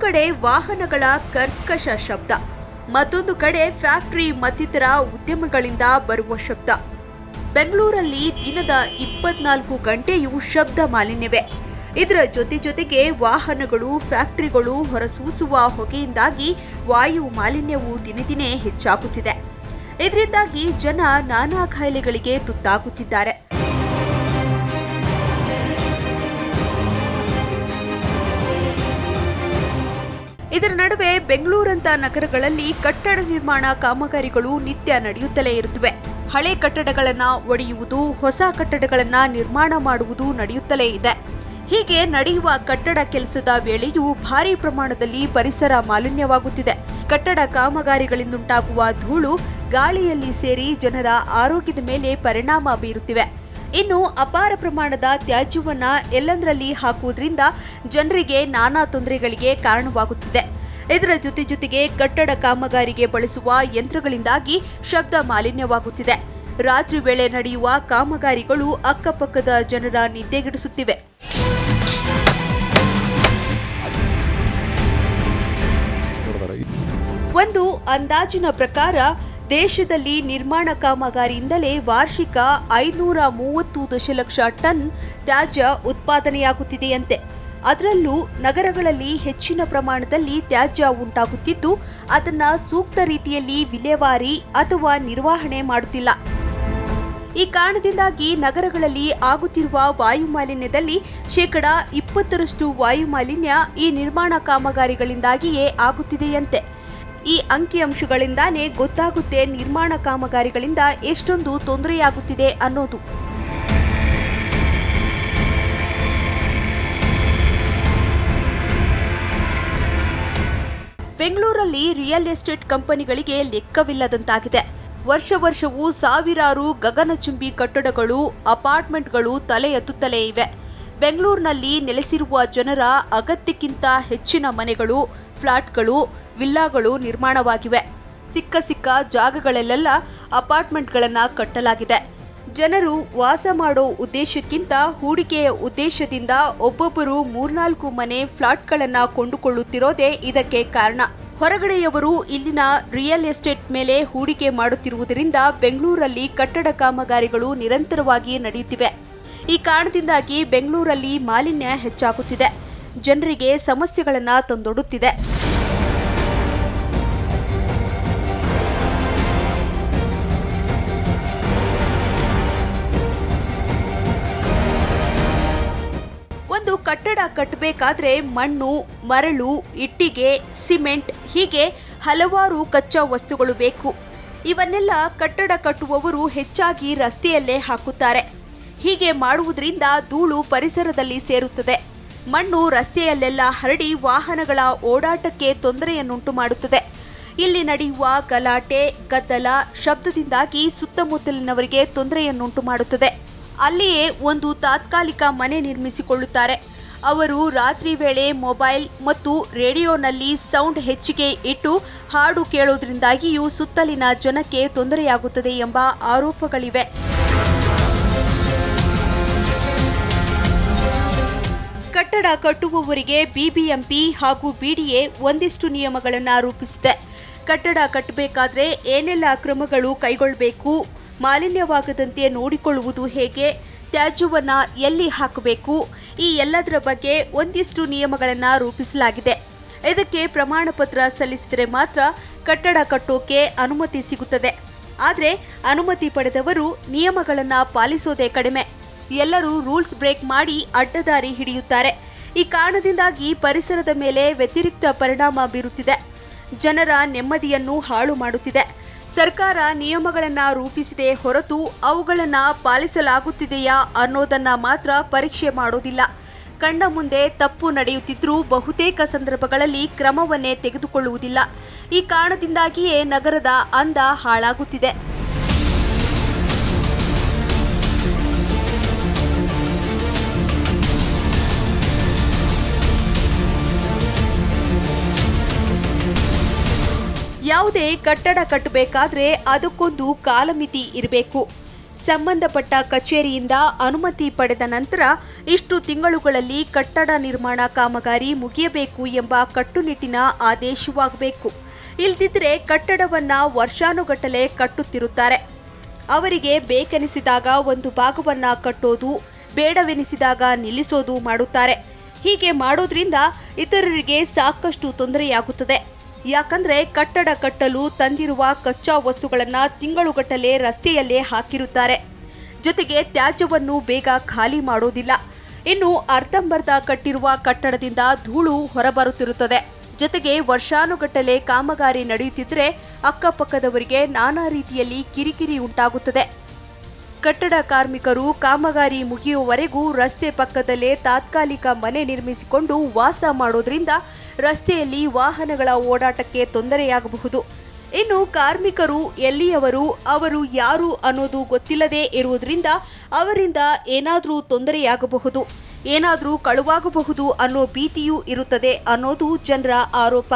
ಕಡೆ ವಾಹನಗಳ ಕರ್ಕಶ ಶಬ್ದ ಮತ್ತೊಂದು ಕಡೆ ಫ್ಯಾಕ್ಟರಿ ಮತ್ತಿತರ ಉದ್ಯಮಗಳಿಂದ ಬರುವ ಶಬ್ದ ಬೆಂಗಳೂರಲ್ಲಿ ದಿನದ ಇಪ್ಪತ್ನಾಲ್ಕು ಗಂಟೆಯೂ ಶಬ್ದ ಮಾಲಿನ್ಯವೇ ಇದರ ಜೊತೆ ಜೊತೆಗೆ ವಾಹನಗಳು ಫ್ಯಾಕ್ಟರಿಗಳು ಹೊರಸೂಸುವ ಹೊಗೆಯಿಂದಾಗಿ ವಾಯು ಮಾಲಿನ್ಯವು ದಿನೇ ದಿನೇ ಹೆಚ್ಚಾಗುತ್ತಿದೆ ಇದರಿಂದಾಗಿ ಜನ ನಾನಾ ಕಾಯಿಲೆಗಳಿಗೆ ತುತ್ತಾಗುತ್ತಿದ್ದಾರೆ ಇದರ ನಡುವೆ ಬೆಂಗಳೂರಂತ ನಗರಗಳಲ್ಲಿ ಕಟ್ಟಡ ನಿರ್ಮಾಣ ಕಾಮಗಾರಿಗಳು ನಿತ್ಯ ನಡೆಯುತ್ತಲೇ ಇರುತ್ತವೆ ಹಳೆ ಕಟ್ಟಡಗಳನ್ನ ಒಡೆಯುವುದು ಹೊಸ ಕಟ್ಟಡಗಳನ್ನ ನಿರ್ಮಾಣ ಮಾಡುವುದು ನಡೆಯುತ್ತಲೇ ಇದೆ ಹೀಗೆ ನಡೆಯುವ ಕಟ್ಟಡ ಕೆಲಸದ ವೇಳೆಯೂ ಭಾರಿ ಪ್ರಮಾಣದಲ್ಲಿ ಪರಿಸರ ಮಾಲಿನ್ಯವಾಗುತ್ತಿದೆ ಕಟ್ಟಡ ಕಾಮಗಾರಿಗಳಿಂದುಂಟಾಗುವ ಧೂಳು ಗಾಳಿಯಲ್ಲಿ ಸೇರಿ ಜನರ ಆರೋಗ್ಯದ ಮೇಲೆ ಪರಿಣಾಮ ಬೀರುತ್ತಿವೆ ಇನ್ನು ಅಪಾರ ಪ್ರಮಾಣದ ತ್ಯಾಜ್ಯವನ್ನ ಎಲ್ಲಂದರಲ್ಲಿ ಹಾಕುವುದರಿಂದ ಜನರಿಗೆ ನಾನಾ ತೊಂದರೆಗಳಿಗೆ ಕಾರಣವಾಗುತ್ತಿದೆ ಇದರ ಜೊತೆ ಜೊತೆಗೆ ಕಟ್ಟಡ ಕಾಮಗಾರಿಗೆ ಬಳಸುವ ಯಂತ್ರಗಳಿಂದಾಗಿ ಶಬ್ದ ಮಾಲಿನ್ಯವಾಗುತ್ತಿದೆ ರಾತ್ರಿ ವೇಳೆ ನಡೆಯುವ ಕಾಮಗಾರಿಗಳು ಅಕ್ಕಪಕ್ಕದ ಜನರ ನಿದ್ದೆಗೆಡಿಸುತ್ತಿವೆ ಒಂದು ಅಂದಾಜಿನ ಪ್ರಕಾರ ದೇಶದಲ್ಲಿ ನಿರ್ಮಾಣ ಕಾಮಗಾರಿಯಿಂದಲೇ ವಾರ್ಷಿಕ ಐನೂರ ಮೂವತ್ತು ದಶಲಕ್ಷ ಟನ್ ತ್ಯಾಜ್ಯ ಉತ್ಪಾದನೆಯಾಗುತ್ತಿದೆಯಂತೆ ಅದರಲ್ಲೂ ನಗರಗಳಲ್ಲಿ ಹೆಚ್ಚಿನ ಪ್ರಮಾಣದಲ್ಲಿ ತ್ಯಾಜ್ಯ ಉಂಟಾಗುತ್ತಿದ್ದು ಅದನ್ನ ಸೂಕ್ತ ರೀತಿಯಲ್ಲಿ ವಿಲೇವಾರಿ ಅಥವಾ ನಿರ್ವಹಣೆ ಮಾಡುತ್ತಿಲ್ಲ ಈ ಕಾರಣದಿಂದಾಗಿ ನಗರಗಳಲ್ಲಿ ಆಗುತ್ತಿರುವ ವಾಯು ಮಾಲಿನ್ಯದಲ್ಲಿ ಶೇಕಡ ಇಪ್ಪತ್ತರಷ್ಟು ವಾಯು ಮಾಲಿನ್ಯ ಈ ನಿರ್ಮಾಣ ಕಾಮಗಾರಿಗಳಿಂದಾಗಿಯೇ ಆಗುತ್ತಿದೆಯಂತೆ ಈ ಅಂಕಿಅಂಶಗಳಿಂದಾನೇ ಗೊತ್ತಾಗುತ್ತೆ ನಿರ್ಮಾಣ ಕಾಮಗಾರಿಗಳಿಂದ ಎಷ್ಟೊಂದು ತೊಂದರೆಯಾಗುತ್ತಿದೆ ಅನ್ನೋದು ಬೆಂಗಳೂರಲ್ಲಿ ರಿಯಲ್ ಎಸ್ಟೇಟ್ ಕಂಪನಿಗಳಿಗೆ ಲೆಕ್ಕವಿಲ್ಲದಂತಾಗಿದೆ ವರ್ಷ ವರ್ಷವೂ ಸಾವಿರಾರು ಗಗನಚುಂಬಿ ಕಟ್ಟಡಗಳು ಅಪಾರ್ಟ್ಮೆಂಟ್ಗಳು ತಲೆ ಎತ್ತುತ್ತಲೇ ಇವೆ ಬೆಂಗಳೂರಿನಲ್ಲಿ ನೆಲೆಸಿರುವ ಜನರ ಅಗತ್ಯಕ್ಕಿಂತ ಹೆಚ್ಚಿನ ಮನೆಗಳು ಫ್ಲಾಟ್ಗಳು ವಿಲ್ಲಾಗಳು ನಿರ್ಮಾಣವಾಗಿವೆ ಸಿಕ್ಕ ಸಿಕ್ಕ ಜಾಗಗಳಲ್ಲೆಲ್ಲ ಅಪಾರ್ಟ್ಮೆಂಟ್ಗಳನ್ನು ಕಟ್ಟಲಾಗಿದೆ ಜನರು ವಾಸ ಮಾಡೋ ಉದ್ದೇಶಕ್ಕಿಂತ ಹೂಡಿಕೆಯ ಉದ್ದೇಶದಿಂದ ಒಬ್ಬೊಬ್ಬರು ಮೂರ್ನಾಲ್ಕು ಮನೆ ಫ್ಲಾಟ್ಗಳನ್ನು ಕೊಂಡುಕೊಳ್ಳುತ್ತಿರೋದೇ ಇದಕ್ಕೆ ಕಾರಣ ಹೊರಗಡೆಯವರು ಇಲ್ಲಿನ ರಿಯಲ್ ಎಸ್ಟೇಟ್ ಮೇಲೆ ಹೂಡಿಕೆ ಮಾಡುತ್ತಿರುವುದರಿಂದ ಬೆಂಗಳೂರಲ್ಲಿ ಕಟ್ಟಡ ಕಾಮಗಾರಿಗಳು ನಿರಂತರವಾಗಿ ನಡೆಯುತ್ತಿವೆ ಈ ಕಾರಣದಿಂದಾಗಿ ಬೆಂಗಳೂರಲ್ಲಿ ಮಾಲಿನ್ಯ ಹೆಚ್ಚಾಗುತ್ತಿದೆ ಜನರಿಗೆ ಸಮಸ್ಯೆಗಳನ್ನು ತಂದೊಡ್ಡುತ್ತಿದೆ ಒಂದು ಕಟ್ಟಡ ಕಟ್ಟಬೇಕಾದ್ರೆ ಮಣ್ಣು ಮರಳು ಇಟ್ಟಿಗೆ ಸಿಮೆಂಟ್ ಹೀಗೆ ಹಲವಾರು ಕಚ್ಚಾ ವಸ್ತುಗಳು ಬೇಕು ಇವನ್ನೆಲ್ಲ ಕಟ್ಟಡ ಕಟ್ಟುವವರು ಹೆಚ್ಚಾಗಿ ರಸ್ತೆಯಲ್ಲೇ ಹಾಕುತ್ತಾರೆ ಹೀಗೆ ಮಾಡುವುದರಿಂದ ಧೂಳು ಪರಿಸರದಲ್ಲಿ ಸೇರುತ್ತದೆ ಮಣ್ಣು ರಸ್ತೆಯಲ್ಲೆಲ್ಲ ಹರಡಿ ವಾಹನಗಳ ಓಡಾಟಕ್ಕೆ ತೊಂದರೆಯನ್ನುಂಟು ಮಾಡುತ್ತದೆ ಇಲ್ಲಿ ನಡೆಯುವ ಗಲಾಟೆ ಗದ್ದಲ ಶಬ್ದದಿಂದಾಗಿ ಸುತ್ತಮುತ್ತಲಿನವರಿಗೆ ತೊಂದರೆಯನ್ನುಂಟು ಮಾಡುತ್ತದೆ ಅಲ್ಲಿಯೇ ಒಂದು ತಾತ್ಕಾಲಿಕ ಮನೆ ನಿರ್ಮಿಸಿಕೊಳ್ಳುತ್ತಾರೆ ಅವರು ರಾತ್ರಿ ವೇಳೆ ಮೊಬೈಲ್ ಮತ್ತು ರೇಡಿಯೋನಲ್ಲಿ ಸೌಂಡ್ ಹೆಚ್ಚಿಗೆ ಇಟ್ಟು ಹಾಡು ಕೇಳೋದ್ರಿಂದಾಗಿಯೂ ಸುತ್ತಲಿನ ಜನಕ್ಕೆ ತೊಂದರೆಯಾಗುತ್ತದೆ ಎಂಬ ಆರೋಪಗಳಿವೆ ಕಟ್ಟಡ ಕಟ್ಟುವವರಿಗೆ ಬಿಬಿಎಂಪಿ ಹಾಗೂ ಬಿಡಿಎ ಒಂದಿಷ್ಟು ನಿಯಮಗಳನ್ನು ರೂಪಿಸಿದೆ ಕಟ್ಟಡ ಕಟ್ಟಬೇಕಾದ್ರೆ ಏನೆಲ್ಲ ಕ್ರಮಗಳು ಕೈಗೊಳ್ಳಬೇಕು ಮಾಲಿನ್ಯವಾಗದಂತೆ ನೋಡಿಕೊಳ್ಳುವುದು ಹೇಗೆ ತ್ಯಾಜ್ಯವನ್ನ ಎಲ್ಲಿ ಹಾಕಬೇಕು ಈ ಎಲ್ಲದರ ಬಗ್ಗೆ ಒಂದಿಷ್ಟು ನಿಯಮಗಳನ್ನು ರೂಪಿಸಲಾಗಿದೆ ಇದಕ್ಕೆ ಪ್ರಮಾಣ ಪತ್ರ ಸಲ್ಲಿಸಿದರೆ ಮಾತ್ರ ಕಟ್ಟಡ ಕಟ್ಟೋಕೆ ಅನುಮತಿ ಸಿಗುತ್ತದೆ ಆದರೆ ಅನುಮತಿ ಪಡೆದವರು ನಿಯಮಗಳನ್ನು ಪಾಲಿಸೋದೇ ಕಡಿಮೆ ಎಲ್ಲರೂ ರೂಲ್ಸ್ ಬ್ರೇಕ್ ಮಾಡಿ ಅಡ್ಡದಾರಿ ಹಿಡಿಯುತ್ತಾರೆ ಈ ಕಾರಣದಿಂದಾಗಿ ಪರಿಸರದ ಮೇಲೆ ವ್ಯತಿರಿಕ್ತ ಪರಿಣಾಮ ಬೀರುತ್ತಿದೆ ಜನರ ನೆಮ್ಮದಿಯನ್ನು ಹಾಳು ಮಾಡುತ್ತಿದೆ ಸರ್ಕಾರ ನಿಯಮಗಳನ್ನ ರೂಪಿಸಿದೆ ಹೊರತು ಅವುಗಳನ್ನ ಪಾಲಿಸಲಾಗುತ್ತಿದೆಯಾ ಅನ್ನೋದನ್ನ ಮಾತ್ರ ಪರೀಕ್ಷೆ ಮಾಡೋದಿಲ್ಲ ಕಂಡ ಮುಂದೆ ತಪ್ಪು ನಡೆಯುತ್ತಿದ್ರೂ ಬಹುತೇಕ ಸಂದರ್ಭಗಳಲ್ಲಿ ಕ್ರಮವನ್ನೇ ತೆಗೆದುಕೊಳ್ಳುವುದಿಲ್ಲ ಈ ಕಾರಣದಿಂದಾಗಿಯೇ ನಗರದ ಅಂದ ಹಾಳಾಗುತ್ತಿದೆ ಯಾವುದೇ ಕಟ್ಟಡ ಕಟ್ಟಬೇಕಾದ್ರೆ ಅದಕ್ಕೊಂದು ಕಾಲಮಿತಿ ಇರಬೇಕು ಸಂಬಂಧಪಟ್ಟ ಕಚೇರಿಯಿಂದ ಅನುಮತಿ ಪಡೆದ ನಂತರ ಇಷ್ಟು ತಿಂಗಳುಗಳಲ್ಲಿ ಕಟ್ಟಡ ನಿರ್ಮಾಣ ಕಾಮಗಾರಿ ಮುಗಿಯಬೇಕು ಎಂಬ ಕಟ್ಟುನಿಟ್ಟಿನ ಆದೇಶವಾಗಬೇಕು ಇಲ್ದಿದ್ರೆ ಕಟ್ಟಡವನ್ನ ವರ್ಷಾನುಗಟ್ಟಲೆ ಕಟ್ಟುತ್ತಿರುತ್ತಾರೆ ಅವರಿಗೆ ಬೇಕೆನಿಸಿದಾಗ ಒಂದು ಭಾಗವನ್ನ ಕಟ್ಟೋದು ಬೇಡವೆನಿಸಿದಾಗ ನಿಲ್ಲಿಸೋದು ಮಾಡುತ್ತಾರೆ ಹೀಗೆ ಮಾಡೋದ್ರಿಂದ ಇತರರಿಗೆ ಸಾಕಷ್ಟು ತೊಂದರೆಯಾಗುತ್ತದೆ ಯಾಕಂದ್ರೆ ಕಟ್ಟಡ ಕಟ್ಟಲು ತಂದಿರುವ ಕಚ್ಚಾ ವಸ್ತುಗಳನ್ನ ತಿಂಗಳುಗಟ್ಟಲೆ ರಸ್ತೆಯಲ್ಲೇ ಹಾಕಿರುತ್ತಾರೆ ಜೊತೆಗೆ ತ್ಯಾಜ್ಯವನ್ನು ಬೇಗ ಖಾಲಿ ಮಾಡೋದಿಲ್ಲ ಇನ್ನು ಅರ್ಧಂಬರ್ಧ ಕಟ್ಟಿರುವ ಕಟ್ಟಡದಿಂದ ಧೂಳು ಹೊರಬರುತ್ತಿರುತ್ತದೆ ಜೊತೆಗೆ ವರ್ಷಾನುಗಟ್ಟಲೆ ಕಾಮಗಾರಿ ನಡೆಯುತ್ತಿದ್ದರೆ ಅಕ್ಕಪಕ್ಕದವರಿಗೆ ನಾನಾ ರೀತಿಯಲ್ಲಿ ಕಿರಿಕಿರಿ ಉಂಟಾಗುತ್ತದೆ ಕಟ್ಟಡ ಕಾರ್ಮಿಕರು ಕಾಮಗಾರಿ ಮುಗಿಯುವವರೆಗೂ ರಸ್ತೆ ಪಕ್ಕದಲ್ಲೇ ತಾತ್ಕಾಲಿಕ ಮನೆ ನಿರ್ಮಿಸಿಕೊಂಡು ವಾಸ ಮಾಡೋದ್ರಿಂದ ರಸ್ತೆಯಲ್ಲಿ ವಾಹನಗಳ ಓಡಾಟಕ್ಕೆ ತೊಂದರೆಯಾಗಬಹುದು ಇನ್ನು ಕಾರ್ಮಿಕರು ಎಲ್ಲಿಯವರು ಅವರು ಯಾರು ಅನ್ನೋದು ಗೊತ್ತಿಲ್ಲದೇ ಇರುವುದರಿಂದ ಅವರಿಂದ ಏನಾದರೂ ತೊಂದರೆಯಾಗಬಹುದು ಏನಾದರೂ ಕಳುವಾಗಬಹುದು ಅನ್ನೋ ಭೀತಿಯೂ ಇರುತ್ತದೆ ಅನ್ನೋದು ಜನರ ಆರೋಪ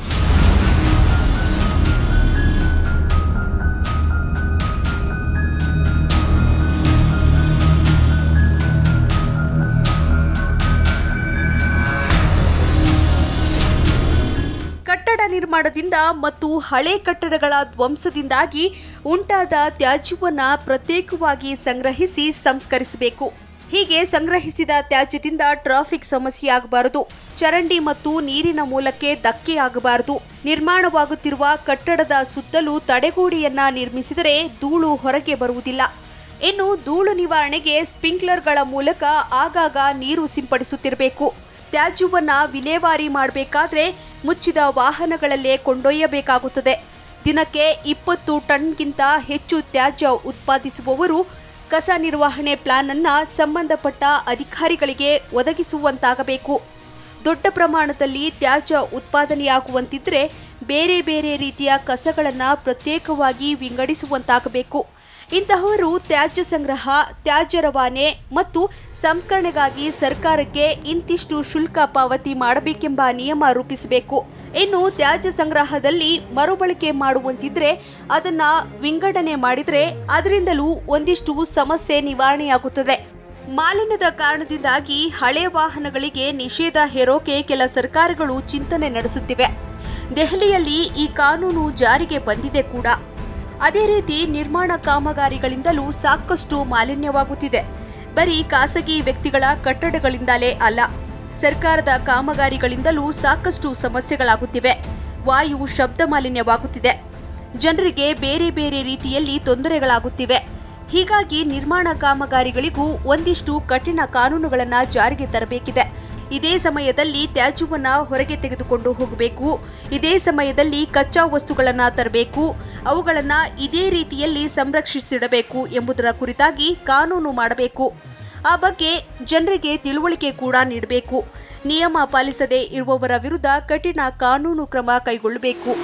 ಕಟ್ಟಡ ನಿರ್ಮಾಣದಿಂದ ಮತ್ತು ಹಳೆ ಕಟ್ಟಡಗಳ ಧ್ವಂಸದಿಂದಾಗಿ ಉಂಟಾದ ತ್ಯಾಜ್ಯವನ್ನ ಪ್ರತ್ಯೇಕವಾಗಿ ಸಂಗ್ರಹಿಸಿ ಸಂಸ್ಕರಿಸಬೇಕು ಹೀಗೆ ಸಂಗ್ರಹಿಸಿದ ತ್ಯಾಜ್ಯದಿಂದ ಟ್ರಾಫಿಕ್ ಸಮಸ್ಯೆಯಾಗಬಾರದು ಚರಂಡಿ ಮತ್ತು ನೀರಿನ ಮೂಲಕ್ಕೆ ಧಕ್ಕೆಯಾಗಬಾರದು ನಿರ್ಮಾಣವಾಗುತ್ತಿರುವ ಕಟ್ಟಡದ ಸುತ್ತಲೂ ತಡೆಗೋಡೆಯನ್ನ ನಿರ್ಮಿಸಿದರೆ ಧೂಳು ಹೊರಗೆ ಬರುವುದಿಲ್ಲ ಇನ್ನು ಧೂಳು ನಿವಾರಣೆಗೆ ಸ್ಪ್ರಿಂಕ್ಲರ್ಗಳ ಮೂಲಕ ಆಗಾಗ ನೀರು ಸಿಂಪಡಿಸುತ್ತಿರಬೇಕು ತ್ಯಾಜ್ಯವನ್ನ ವಿಲೇವಾರಿ ಮಾಡಬೇಕಾದ್ರೆ ಮುಚ್ಚಿದ ವಾಹನಗಳಲ್ಲೇ ಕೊಂಡೊಯ್ಯಬೇಕಾಗುತ್ತದೆ ದಿನಕ್ಕೆ ಇಪ್ಪತ್ತು ಟನ್ಗಿಂತ ಹೆಚ್ಚು ತ್ಯಾಜ್ಯ ಉತ್ಪಾದಿಸುವವರು ಕಸ ನಿರ್ವಹಣೆ ಪ್ಲಾನ್ ಅನ್ನ ಸಂಬಂಧಪಟ್ಟ ಅಧಿಕಾರಿಗಳಿಗೆ ಒದಗಿಸುವಂತಾಗಬೇಕು ದೊಡ್ಡ ಪ್ರಮಾಣದಲ್ಲಿ ತ್ಯಾಜ್ಯ ಉತ್ಪಾದನೆಯಾಗುವಂತಿದ್ರೆ ಬೇರೆ ಬೇರೆ ರೀತಿಯ ಕಸಗಳನ್ನು ಪ್ರತ್ಯೇಕವಾಗಿ ವಿಂಗಡಿಸುವಂತಾಗಬೇಕು ಇಂತಹವರು ತ್ಯಾಜ್ಯ ಸಂಗ್ರಹ ತ್ಯಾಜ್ಯ ರವಾನೆ ಮತ್ತು ಸಂಸ್ಕರಣೆಗಾಗಿ ಸರ್ಕಾರಕ್ಕೆ ಇಂತಿಷ್ಟು ಶುಲ್ಕ ಪಾವತಿ ಮಾಡಬೇಕೆಂಬ ನಿಯಮ ರೂಪಿಸಬೇಕು ಇನ್ನು ತ್ಯಾಜ್ಯ ಸಂಗ್ರಹದಲ್ಲಿ ಮರುಬಳಕೆ ಮಾಡುವಂತಿದ್ರೆ ಅದನ್ನ ವಿಂಗಡಣೆ ಮಾಡಿದ್ರೆ ಅದರಿಂದಲೂ ಒಂದಿಷ್ಟು ಸಮಸ್ಯೆ ನಿವಾರಣೆಯಾಗುತ್ತದೆ ಮಾಲಿನ್ಯದ ಕಾರಣದಿಂದಾಗಿ ಹಳೆ ವಾಹನಗಳಿಗೆ ನಿಷೇಧ ಹೇರೋಕೆ ಕೆಲ ಸರ್ಕಾರಗಳು ಚಿಂತನೆ ನಡೆಸುತ್ತಿವೆ ದೆಹಲಿಯಲ್ಲಿ ಈ ಕಾನೂನು ಜಾರಿಗೆ ಬಂದಿದೆ ಕೂಡ ಅದೇ ರೀತಿ ನಿರ್ಮಾಣ ಕಾಮಗಾರಿಗಳಿಂದಲೂ ಸಾಕಷ್ಟು ಮಾಲಿನ್ಯವಾಗುತ್ತಿದೆ ಬರೀ ಖಾಸಗಿ ವ್ಯಕ್ತಿಗಳ ಕಟ್ಟಡಗಳಿಂದಲೇ ಅಲ್ಲ ಸರ್ಕಾರದ ಕಾಮಗಾರಿಗಳಿಂದಲೂ ಸಾಕಷ್ಟು ಸಮಸ್ಯೆಗಳಾಗುತ್ತಿವೆ ವಾಯು ಶಬ್ದ ಮಾಲಿನ್ಯವಾಗುತ್ತಿದೆ ಜನರಿಗೆ ಬೇರೆ ಬೇರೆ ರೀತಿಯಲ್ಲಿ ತೊಂದರೆಗಳಾಗುತ್ತಿವೆ ಹೀಗಾಗಿ ನಿರ್ಮಾಣ ಕಾಮಗಾರಿಗಳಿಗೂ ಒಂದಿಷ್ಟು ಕಠಿಣ ಕಾನೂನುಗಳನ್ನು ಜಾರಿಗೆ ತರಬೇಕಿದೆ ಇದೇ ಸಮಯದಲ್ಲಿ ತ್ಯಾಜ್ಯವನ್ನ ಹೊರಗೆ ತೆಗೆದುಕೊಂಡು ಹೋಗಬೇಕು ಇದೇ ಸಮಯದಲ್ಲಿ ಕಚ್ಚಾ ವಸ್ತುಗಳನ್ನು ತರಬೇಕು ಅವುಗಳನ್ನು ಇದೇ ರೀತಿಯಲ್ಲಿ ಸಂರಕ್ಷಿಸಿಡಬೇಕು ಎಂಬುದರ ಕುರಿತಾಗಿ ಕಾನೂನು ಮಾಡಬೇಕು ಆ ಬಗ್ಗೆ ಜನರಿಗೆ ತಿಳುವಳಿಕೆ ಕೂಡ ನೀಡಬೇಕು ನಿಯಮ ಪಾಲಿಸದೇ ಇರುವವರ ವಿರುದ್ಧ ಕಠಿಣ ಕಾನೂನು ಕ್ರಮ ಕೈಗೊಳ್ಳಬೇಕು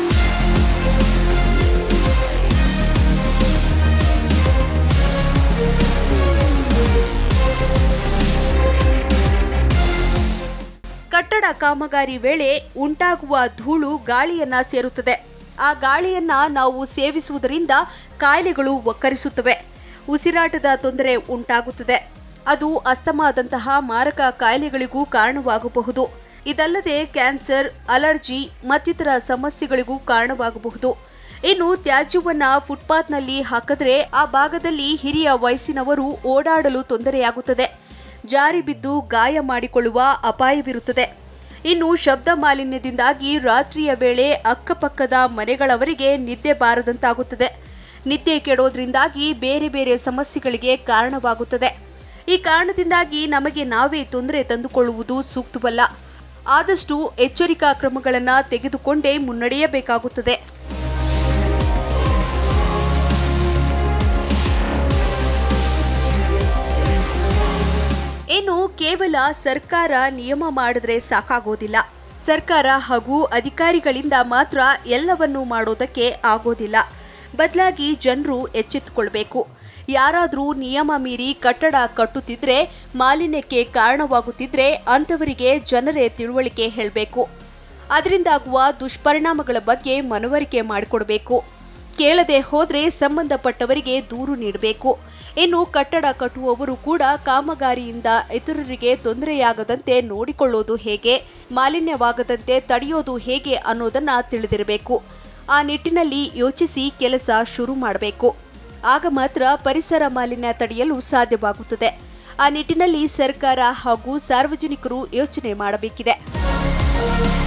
ಕಟ್ಟಡ ಕಾಮಗಾರಿ ವೇಳೆ ಉಂಟಾಗುವ ಧೂಳು ಗಾಳಿಯನ್ನ ಸೇರುತ್ತದೆ ಆ ಗಾಳಿಯನ್ನ ನಾವು ಸೇವಿಸುವುದರಿಂದ ಕಾಯಿಲೆಗಳು ಒಕ್ಕರಿಸುತ್ತವೆ ಉಸಿರಾಟದ ತೊಂದರೆ ಉಂಟಾಗುತ್ತದೆ ಅದು ಅಸ್ತಮಾದಂತಹ ಮಾರಕ ಕಾಯಿಲೆಗಳಿಗೂ ಕಾರಣವಾಗಬಹುದು ಇದಲ್ಲದೆ ಕ್ಯಾನ್ಸರ್ ಅಲರ್ಜಿ ಮತ್ತಿತರ ಸಮಸ್ಯೆಗಳಿಗೂ ಕಾರಣವಾಗಬಹುದು ಇನ್ನು ತ್ಯಾಜ್ಯವನ್ನ ಫುಟ್ಪಾತ್ನಲ್ಲಿ ಹಾಕಿದ್ರೆ ಆ ಭಾಗದಲ್ಲಿ ಹಿರಿಯ ವಯಸ್ಸಿನವರು ಓಡಾಡಲು ತೊಂದರೆಯಾಗುತ್ತದೆ ಜಾರಿ ಬಿದ್ದು ಗಾಯ ಮಾಡಿಕೊಳ್ಳುವ ಅಪಾಯವಿರುತ್ತದೆ ಇನ್ನು ಶಬ್ದ ಮಾಲಿನ್ಯದಿಂದಾಗಿ ರಾತ್ರಿಯ ವೇಳೆ ಅಕ್ಕಪಕ್ಕದ ಮನೆಗಳವರಿಗೆ ನಿದ್ದೆ ಬಾರದಂತಾಗುತ್ತದೆ ನಿದ್ದೆ ಕೆಡೋದ್ರಿಂದಾಗಿ ಬೇರೆ ಬೇರೆ ಸಮಸ್ಯೆಗಳಿಗೆ ಕಾರಣವಾಗುತ್ತದೆ ಈ ಕಾರಣದಿಂದಾಗಿ ನಮಗೆ ನಾವೇ ತೊಂದರೆ ತಂದುಕೊಳ್ಳುವುದು ಸೂಕ್ತವಲ್ಲ ಆದಷ್ಟು ಎಚ್ಚರಿಕಾ ಕ್ರಮಗಳನ್ನು ತೆಗೆದುಕೊಂಡೇ ಮುನ್ನಡೆಯಬೇಕಾಗುತ್ತದೆ ಇನ್ನು ಕೇವಲ ಸರ್ಕಾರ ನಿಯಮ ಮಾಡಿದ್ರೆ ಸಾಕಾಗೋದಿಲ್ಲ ಸರ್ಕಾರ ಹಾಗೂ ಅಧಿಕಾರಿಗಳಿಂದ ಮಾತ್ರ ಎಲ್ಲವನ್ನೂ ಮಾಡೋದಕ್ಕೆ ಆಗೋದಿಲ್ಲ ಬದಲಾಗಿ ಜನರು ಎಚ್ಚೆತ್ತುಕೊಳ್ಬೇಕು ಯಾರಾದರೂ ನಿಯಮ ಮೀರಿ ಕಟ್ಟಡ ಕಟ್ಟುತ್ತಿದ್ರೆ ಮಾಲಿನ್ಯಕ್ಕೆ ಕಾರಣವಾಗುತ್ತಿದ್ರೆ ಅಂಥವರಿಗೆ ಜನರೇ ತಿಳುವಳಿಕೆ ಹೇಳಬೇಕು ಅದರಿಂದಾಗುವ ದುಷ್ಪರಿಣಾಮಗಳ ಬಗ್ಗೆ ಮನವರಿಕೆ ಮಾಡಿಕೊಡ್ಬೇಕು ಕೇಳದೆ ಹೋದ್ರೆ ಸಂಬಂಧಪಟ್ಟವರಿಗೆ ದೂರು ನೀಡಬೇಕು ಇನ್ನು ಕಟ್ಟಡ ಕಟ್ಟುವವರು ಕೂಡ ಕಾಮಗಾರಿಯಿಂದ ಇತರರಿಗೆ ತೊಂದರೆಯಾಗದಂತೆ ನೋಡಿಕೊಳ್ಳೋದು ಹೇಗೆ ಮಾಲಿನ್ಯವಾಗದಂತೆ ತಡೆಯೋದು ಹೇಗೆ ಅನ್ನೋದನ್ನ ತಿಳಿದಿರಬೇಕು ಆ ನಿಟ್ಟಿನಲ್ಲಿ ಯೋಚಿಸಿ ಕೆಲಸ ಶುರು ಮಾಡಬೇಕು ಆಗ ಮಾತ್ರ ಪರಿಸರ ಮಾಲಿನ್ಯ ತಡೆಯಲು ಸಾಧ್ಯವಾಗುತ್ತದೆ ಆ ನಿಟ್ಟಿನಲ್ಲಿ ಸರ್ಕಾರ ಹಾಗೂ ಸಾರ್ವಜನಿಕರು ಯೋಚನೆ ಮಾಡಬೇಕಿದೆ